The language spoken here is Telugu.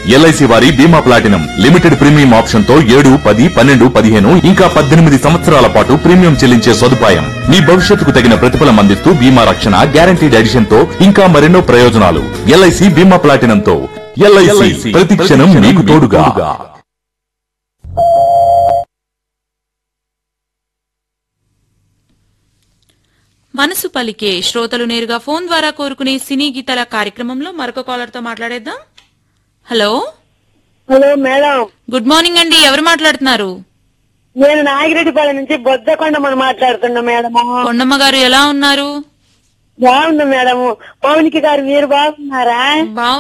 ఎల్ఐసి వారి బీమా ప్లాటినం లిమిటెడ్ ప్రీమియం ఆప్షన్ తో ఏడు పది పన్నెండు పదిహేను ఇంకా పద్దెనిమిది సంవత్సరాల పాటు ప్రీమియం చెల్లించే సదుపాయం మీ భవిష్యత్తుకు తగిన ప్రతిఫలం అందిస్తూ బీమా రక్షణ గ్యారంటీడ్ ఎడిషన్ తో ఇంకా మరెన్నో ప్రయోజనాలు ఎల్ఐసి బీమా ప్లాటినం తో ఎల్ఐసి ప్రతి క్షణం మీకు తోడుగా మనసు పలికే శ్రోతలు నేరుగా ఫోన్ ద్వారా కోరుకునే సినీ గీతాల కార్యక్రమంలో మరొక కాలర్ తో మాట్లాడేద్దాం hello hello madam good morning అండి ఎవరు మాట్లాడుతున్నారు నేను నాగిరెడ్డిపాలెం నుంచి బొద్దకొండమని మాట్లాడుతున్నా మేడము కొండమ్మ గారు ఎలా ఉన్నారు బాగుంది మేడము పౌనికి గారు మీరు బాగున్నారా